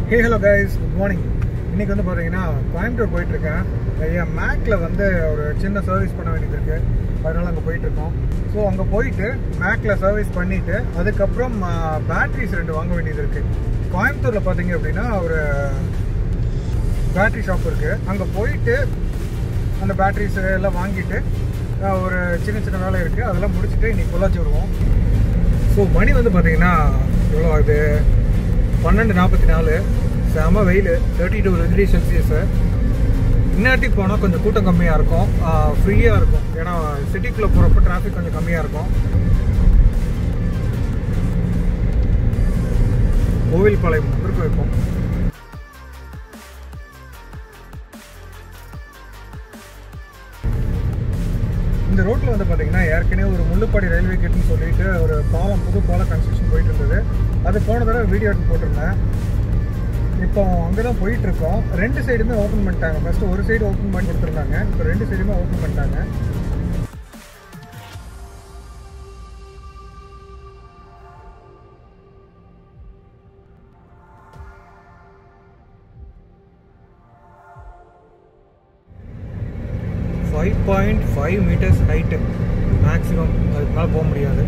ஹே hello guys good morning இன்னைக்கு வந்து பார்த்தீங்கன்னா கோயம்புத்தூர் போயிட்டு இருக்கேன் என் மேக்ல வந்து ஒரு சின்ன சர்வீஸ் பண்ண வேண்டியது இருக்கு அதனால அங்கே போயிட்டு இருக்கோம் ஸோ அங்கே போயிட்டு மேக்ல சர்வீஸ் பண்ணிட்டு அதுக்கப்புறம் பேட்டரிஸ் ரெண்டு வாங்க வேண்டியது இருக்கு கோயம்புத்தூர்ல பார்த்தீங்க அப்படின்னா ஒரு பேட்டரி ஷாப் இருக்கு அங்கே போயிட்டு அந்த பேட்டரிஸ் எல்லாம் வாங்கிட்டு அஹ், ஒரு சின்ன சின்ன வேலை இருக்குது அதெல்லாம் முடிச்சுட்டு இன்னைக்கு பொள்ளாச்சி வருவோம் ஸோ மணி வந்து பார்த்தீங்கன்னா எவ்வளோ ஆகுது பன்னெண்டு நாற்பத்தி நாலு செம வெயில் தேர்ட்டி டூ டிகிரி செல்சியஸு இந்நேரத்துக்கு போனால் கொஞ்சம் கூட்டம் கம்மியாக இருக்கும் ஃப்ரீயாக இருக்கும் ஏன்னா சிட்டிக்குள்ளே போகிறப்ப டிராஃபிக் கொஞ்சம் கம்மியாக இருக்கும் கோவில் பாளையம் முருக வைப்போம் இந்த ரோட்டில் வந்து பார்த்தீங்கன்னா ஏற்கனவே ஒரு முள்ளுப்பாடி ரயில்வே கேட்னு சொல்லிட்டு ஒரு பாலம் புது பாலம் கன்ஸ்ட்ரக்ஷன் போயிட்டு இருந்தது அது போன தடவை வீடியோ எடுத்து போட்டிருந்தேன் இப்போ அங்கே தான் போயிட்டு இருக்கோம் ரெண்டு சைடுமே ஓப்பன் பண்ணிட்டாங்க ஃபர்ஸ்ட் ஒரு சைடு ஓப்பன் பண்ணி கொடுத்துருந்தாங்க இப்போ ரெண்டு சைடுமே ஓப்பன் பண்ணிட்டாங்க five point five metres height maximum அதுக்கு மேலே போக முடியாது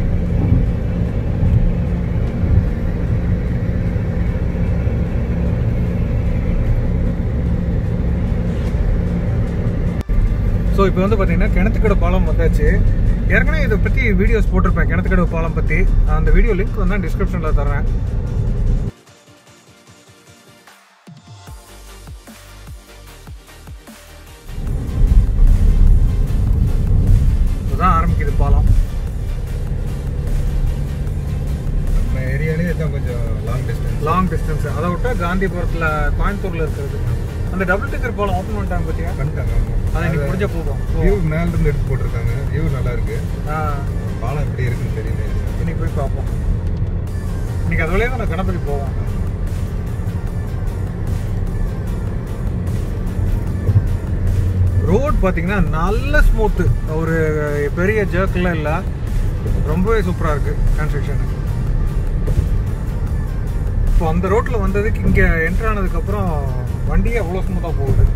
ஸோ இப்போ வந்து பார்த்தீங்கன்னா கிணத்துக்கடை பாலம் வந்தாச்சு ஏற்கனவே இதை பற்றி வீடியோஸ் போட்டிருப்பேன் கிணத்துக்கடை பாலம் பற்றி அந்த வீடியோ லிங்க் வந்து டிஸ்கிரிப்ஷனில் தரேன் இதுதான் ஆரம்பிக்குது பாலம் நம்ம ஏரியாலே இதான் கொஞ்சம் லாங் டிஸ்டன்ஸ் லாங் டிஸ்டன்ஸ் அதை விட்டா காந்திபுரத்தில் கோயம்புத்தூரில் இருக்கிறது அந்த டபுள் டிக்கர் பாலம் ஓப்பன் பண்ணிட்டாங்க பார்த்தியா பண்ணிட்டாங்க அதை இன்னைக்கு முடிஞ்ச போகும் வியூ மேல இருந்து எடுத்து போட்டிருக்காங்க வியூ நல்லா இருக்கு ஆ, பாலம் எப்படி இருக்குன்னு தெரியல இன்னைக்கு போய் பார்ப்போம் இன்னைக்கு அது வழியாக தான் நான் கணபதி போவோம் ரோட் பார்த்தீங்கன்னா நல்ல ஸ்மூத்து ஒரு பெரிய ஜர்க்கெல்லாம் இல்லை ரொம்பவே சூப்பராக இருக்குது கன்ஸ்ட்ரக்ஷன் இப்போ அந்த ரோட்டில் வந்ததுக்கு இங்கே என்ட்ரு ஆனதுக்கப்புறம் வண்டியே அவ்வளோ ஸ்மூத்தாக போகுது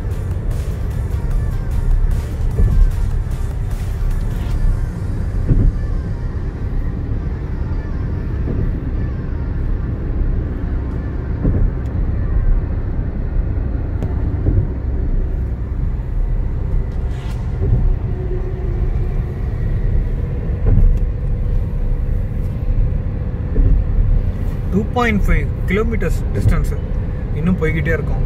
two point five kilometres distance இன்னும் போய்கிட்டே இருக்கோம்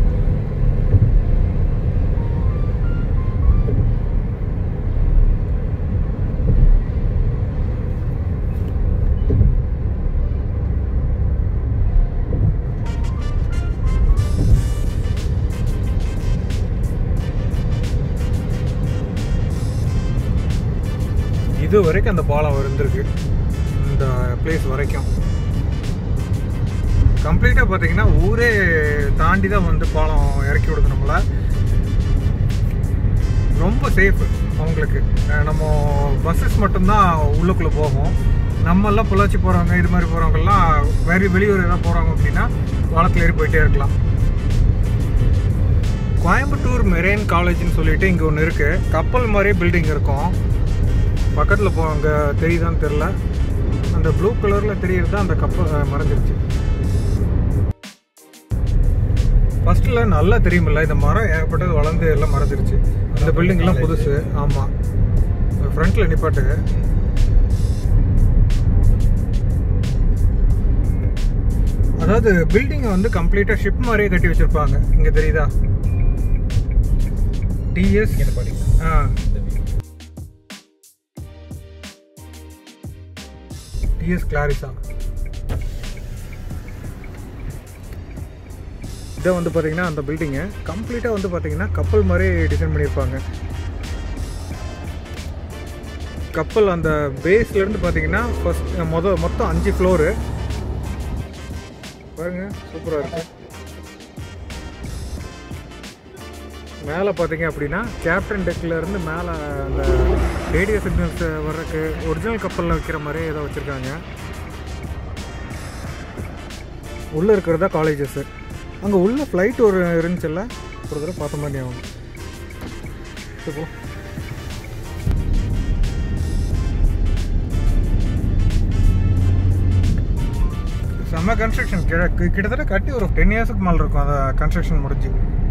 இது வரைக்கும் அந்த பாலம் இருந்திருக்கு இந்த பிளேஸ் வரைக்கும் கம்ப்ளீட்டாக பார்த்தீங்கன்னா ஊரே தாண்டி தான் வந்து பாலம் இறக்கி விடுது நம்மள ரொம்ப சேஃப் அவங்களுக்கு அஹ் நம்ம பஸ்ஸஸ் மட்டும்தான் உள்ளுக்குள்ளே போகும் நம்மெல்லாம் பொள்ளாச்சி போகிறவங்க இது மாதிரி போகிறவங்கெல்லாம் வேறு வெளியூர் ஏதாவது போகிறாங்க அப்படின்னா பாலத்தில் ஏறி போயிட்டே இருக்கலாம் கோயம்புத்தூர் மெரெயின் காலேஜ்னு சொல்லிட்டு இங்கே ஒன்று இருக்குது கப்பல் மாதிரி பில்டிங் இருக்கும் பக்கத்தில் போ அங்கே தெரியுதான்னு தெரில அந்த ப்ளூ கலரில் தெரியுறது அந்த கப்பல் அஹ், மறைஞ்சிருச்சு ஃபர்ஸ்ட்ல நல்லா தெரியுமில்ல இந்த மரம் ஏகப்பட்டது வளர்ந்து எல்லாம் மறைஞ்சிருச்சு அந்த பில்டிங் எல்லாம் புதுசு ஆமா ஃப்ரண்ட்ல நிப்பாட்டு அதாவது பில்டிங்கை வந்து கம்ப்ளீட்டா ஷிப் மாதிரியே கட்டி வச்சிருப்பாங்க இங்க தெரியுதா டிஎஸ் எடப்பாடி ஆ டிஎஸ் கிளாரிசா இதை வந்து பார்த்தீங்கன்னா அந்த பில்டிங்கு கம்ப்ளீட்டாக வந்து பார்த்தீங்கன்னா கப்பல் மாதிரி டிசைன் பண்ணியிருப்பாங்க கப்பல் அந்த பேஸ்லேருந்து பார்த்தீங்கன்னா ஃபஸ்ட் மொத மொத்தம் அஞ்சு ஃப்ளோரு பாருங்க சூப்பராக இருக்கு மேலே பார்த்தீங்க அப்படின்னா கேப்டன் டெக்கில் இருந்து மேலே அந்த ரேடியோ சிக்னல்ஸ் வர்றதுக்கு ஒரிஜினல் கப்பலில் வைக்கிற மாதிரி ஏதோ வச்சுருக்காங்க உள்ளே இருக்கிறதா காலேஜஸ் அங்கே உள்ள ஃப்ளைட் ஒரு இருந்துச்சுல்ல ஒரு தடவை பார்த்த மாதிரி ஆகும் சரி போ செம்ம கன்ஸ்ட்ரக்ஷன் கிட்டத்தட்ட கட்டி ஒரு டென் இயர்ஸுக்கு மேலே இருக்கும் அந்த கன்ஸ்ட்ரக்ஷன் முடிஞ்சு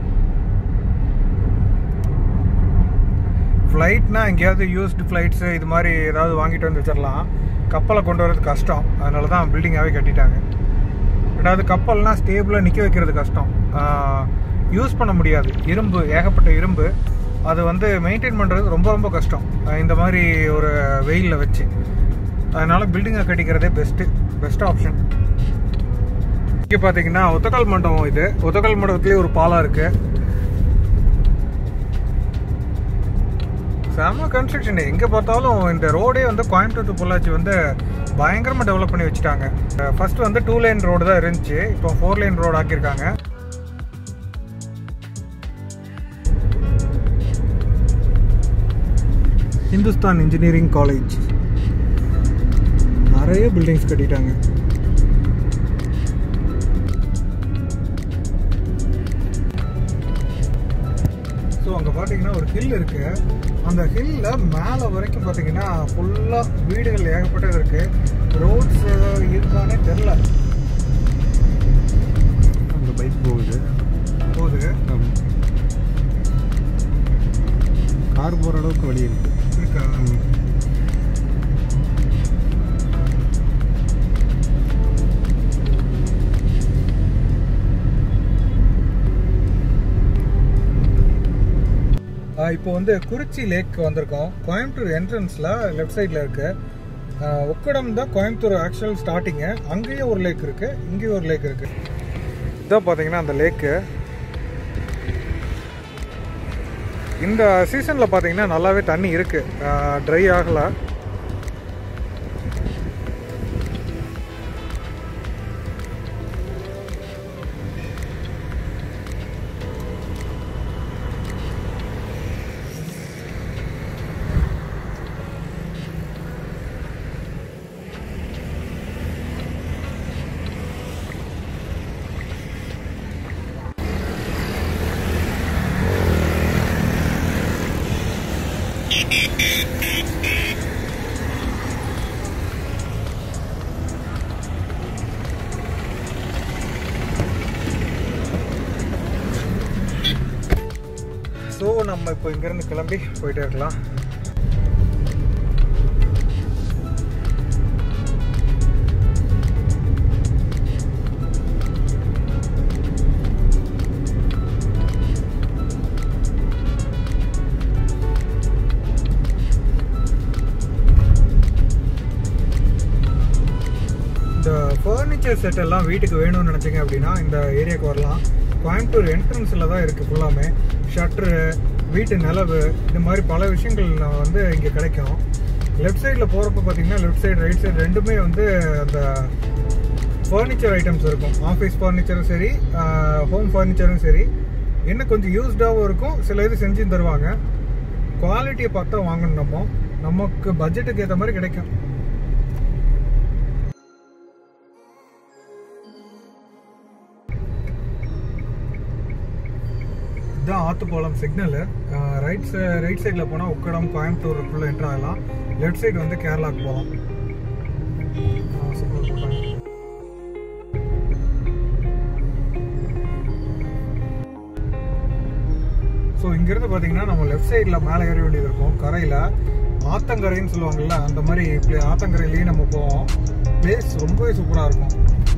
ஃப்ளைட்னா எங்கேயாவது யூஸ்டு ஃப்ளைட்ஸு இது மாதிரி ஏதாவது வாங்கிட்டு வந்து வச்சிடலாம் கப்பலை கொண்டு வரது கஷ்டம் அதனால தான் பில்டிங்காகவே கட்டிட்டாங்க ரெண்டாவது கப்பல்னால் ஸ்டேபிளாக நிற்க வைக்கிறது கஷ்டம் யூஸ் பண்ண முடியாது இரும்பு ஏகப்பட்ட இரும்பு அது வந்து மெயின்டைன் பண்ணுறது ரொம்ப ரொம்ப கஷ்டம் ஆஹ் இந்த மாதிரி ஒரு வெயிலில் வச்சு அதனால் பில்டிங்கை கட்டிக்கிறதே பெஸ்ட்டு பெஸ்ட் ஆப்ஷன் இங்கே பார்த்தீங்கன்னா ஒத்தக்கால் மண்டபம் இது ஒத்தக்கால் மண்டபத்துலேயே ஒரு பாலம் இருக்குது செம கன்ஸ்ட்ரக்ஷன் எங்கே பார்த்தாலும் இந்த ரோடே வந்து கோயம்புத்தூர் to பொள்ளாச்சி வந்து பயங்கரமாக டெவலப் பண்ணி வச்சுட்டாங்க ஃபர்ஸ்ட் வந்து டூ லைன் ரோடு தான் இருந்துச்சு இப்போ ஃபோர் லைன் ரோடு ஆக்கியிருக்காங்க இந்துஸ்தான் இன்ஜினியரிங் காலேஜ் நிறைய பில்டிங்ஸ் கட்டிட்டாங்க ஸோ அங்கே பார்த்தீங்கன்னா ஒரு ஹில் இருக்கு அந்த ஹில்லில் மேலே வரைக்கும் பார்த்தீங்கன்னா ஃபுல்லாக வீடுகள் ஏகப்பட்டது இருக்கு ரோட்ஸ் இருக்கானே தெரில அங்கே பைக் போகுது போகுது கார் போகிற அளவுக்கு வழி இருக்கு இருக்கா ஆஹ் இப்போ வந்து குறிச்சி லேக் வந்திருக்கோம் கோயம்புத்தூர் என்ட்ரன்ஸில் லெஃப்ட் சைடில் இருக்கு ஆஹ் உக்கடம் தான் கோயம்புத்தூர் ஆக்சுவல் ஸ்டார்டிங்கு அங்கேயும் ஒரு லேக் இருக்கு இங்கேயும் ஒரு லேக் இருக்கு இதான் பார்த்தீங்கன்னா அந்த லேக்கு இந்த சீசனில் பார்த்தீங்கன்னா நல்லாவே தண்ணி இருக்கு ட்ரை ஆகலை ஸோ நம்ம இப்போ இங்கேருந்து கிளம்பி போயிட்டே இருக்கலாம் இந்த ஃபர்னிச்சர் செட் எல்லாம் வீட்டுக்கு வேணும்னு நினச்சிங்க அப்படின்னா இந்த ஏரியாவுக்கு வரலாம் கோயம்புத்தூர் என்ட்ரன்ஸில் தான் இருக்குது ஃபுல்லாமே ஷட்ரு வீட்டு நிலவு இந்த மாதிரி பல விஷயங்கள் வந்து இங்கே கிடைக்கும் லெஃப்ட் சைடில் போகிறப்ப பார்த்தீங்கன்னா லெஃப்ட் சைடு ரைட் சைடு ரெண்டுமே வந்து அந்த ஃபர்னிச்சர் ஐட்டம்ஸ் இருக்கும் ஆஃபீஸ் ஃபர்னிச்சரும் சரி ஹோம் ஃபர்னிச்சரும் சரி என்ன கொஞ்சம் யூஸ்டாகவும் இருக்கும் சில இது செஞ்சு தருவாங்க குவாலிட்டியை பார்த்தா வாங்கணும் நம்ம நமக்கு பட்ஜெட்டுக்கு ஏற்ற மாதிரி கிடைக்கும் இதுதான் ஆத்துப்பாலம் சிக்னல் ரைட் ரைட் சைடில் போனால் உக்கடம் கோயம்புத்தூருக்குள்ளே என்ட்ரு ஆகலாம் லெஃப்ட் சைடு வந்து கேரளாவுக்கு போகலாம் சூப்பர் போட்டாங்க ஸோ இங்கேருந்து பார்த்தீங்கன்னா நம்ம லெஃப்ட் சைடில் மேலே ஏற வேண்டியது இருக்கும் கரையில் ஆத்தங்கரைன்னு சொல்லுவாங்கல்ல அந்த மாதிரி இப்படி ஆத்தங்கரையிலேயே நம்ம போவோம் பிளேஸ் ரொம்பவே சூப்பராக இருக்கும்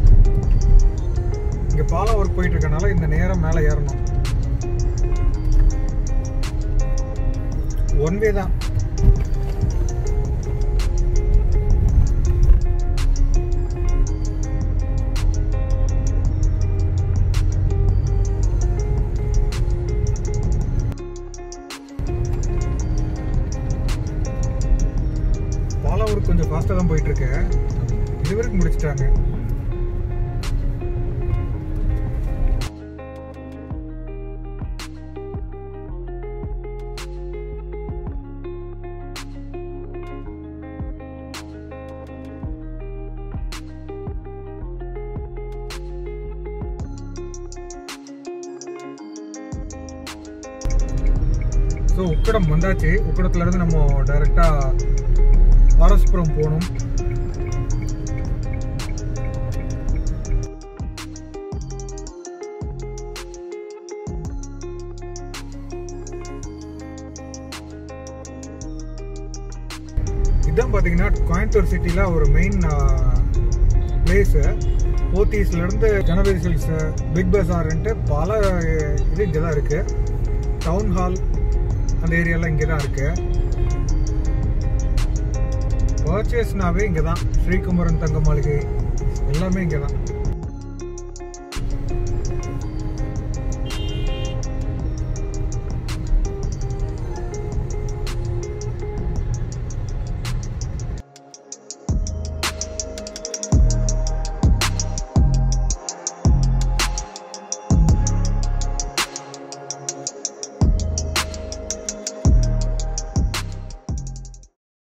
இங்கே பாலம் ஒர்க் போயிட்டு இருக்கனால இந்த நேரம் மேலே ஏறணும் ஒன் வே தான் பாலம் ஒர்க் கொஞ்சம் ஃபாஸ்ட்டாக தான் போயிட்டு இருக்கு இது வரைக்கும் முடிச்சிட்டாங்க ஸோ உக்கடம் வந்தாச்சு உக்கடத்துலேருந்து நம்ம டைரெக்டாக ஆரஸ்புரம் போகணும் இதான் பார்த்தீங்கன்னா கோயம்புத்தூர் சிட்டியில் ஒரு மெயின் பிளேஸு போத்தீஸ்லேருந்து ஜனவரி சில்ஸ் பிக் பஸார்ன்ட்டு பல இது இங்கே தான் இருக்குது டவுன் ஹால் அந்த ஏரியாலாம் இங்கே தான் இருக்குது பர்ச்சேஸ்னாவே இங்கே தான் ஸ்ரீகுமரன் தங்க மாளிகை எல்லாமே இங்கே தான்